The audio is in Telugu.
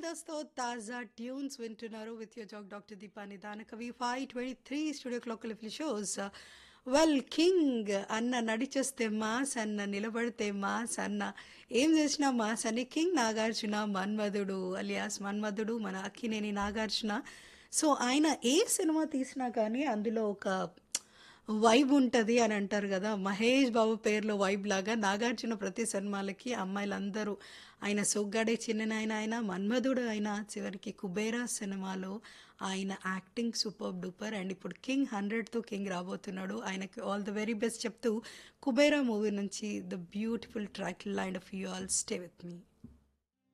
జబర్దస్త్తో తాజా ట్యూన్స్ వింటున్నారు with your jack doctor Deepa నిదాన కవి five twenty three studio clock లిఫ్లీ షోస్ వెల్ కింగ్ అన్న నడిచేస్తే మాస్ అన్న నిలబడితే మాస్ అన్న ఏం చేసినా మాస్ అని కింగ్ నాగార్జున మన్మధుడు అలియాస్ మన్మధుడు మన అక్కినేని నాగార్జున సో ఆయన ఏ సినిమా తీసినా కానీ అందులో ఒక వైబ్ ఉంటుంది అని అంటారు కదా మహేష్ బాబు పేరులో వైబ్ లాగా నాగార్జున ప్రతి సినిమాలకి అమ్మాయిలందరూ ఆయన సొగ్గాడే చిన్ననాయన ఆయన మన్మధుడు అయినా చివరికి కుబేరా సినిమాలో ఆయన యాక్టింగ్ సూపర్ డూపర్ అండ్ ఇప్పుడు కింగ్ హండ్రెడ్తో కింగ్ రాబోతున్నాడు ఆయనకి ఆల్ ద వెరీ బెస్ట్ చెప్తూ కుబేరా మూవీ నుంచి the beautiful track lined of you all stay with me